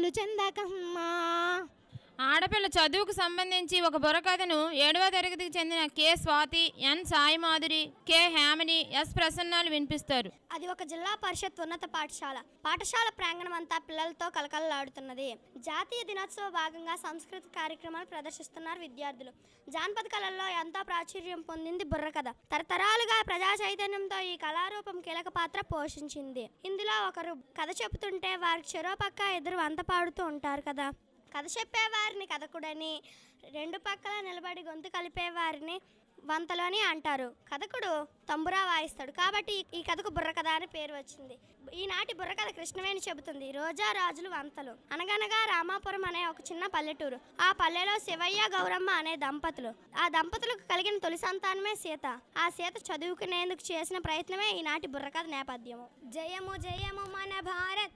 దిగులు చెందకమ్మా ఆడపిల్ల చదువుకు సంబంధించి ఒక బుర్రకథను ఏడవ తరగతికి చెందిన K Swathi N Sai Madhuri K హేమని ఎస్ ప్రసన్నాలు వినిపిస్తారు అది ఒక జిల్లా పరిషత్ ఉన్నత పాఠశాల పాఠశాల ప్రాంగణం అంతా పిల్లలతో కలకలలాడుతున్నది జాతీయ దినోత్సవ భాగంగా సంస్కృతి కార్యక్రమాలు ప్రదర్శిస్తున్నారు విద్యార్థులు జానపద కళల్లో ఎంతో ప్రాచుర్యం పొందింది బుర్రకథ తరతరాలుగా ప్రజా చైతన్యంతో ఈ కళారూపం కీలక పాత్ర పోషించింది ఇందులో ఒకరు కథ చెబుతుంటే వారికి చెరోపక్క ఇద్దరు వంత పాడుతూ ఉంటారు కదా కథ చెప్పేవారిని కథకుడని రెండు పక్కల నిలబడి గొంతు కలిపేవారిని వంతలోని అంటారు కథకుడు తంబురా వాయిస్తాడు కాబట్టి ఈ- ఈ కథకు బుర్రకథ అని పేరు వచ్చింది ఈనాటి బుర్రకథ కృష్ణవేణి చెబుతుంది రోజా రాజులు వంతలు అనగనగా రామాపురం అనే ఒక చిన్న పల్లెటూరు ఆ పల్లెలో శివయ్య గౌరమ్మ అనే దంపతులు ఆ దంపతులకు కలిగిన తొలి సంతానమే సీత ఆ సీత చదువుకునేందుకు చేసిన ప్రయత్నమే ఈనాటి బుర్రకథ నేపథ్యము జయము జయము మన భారత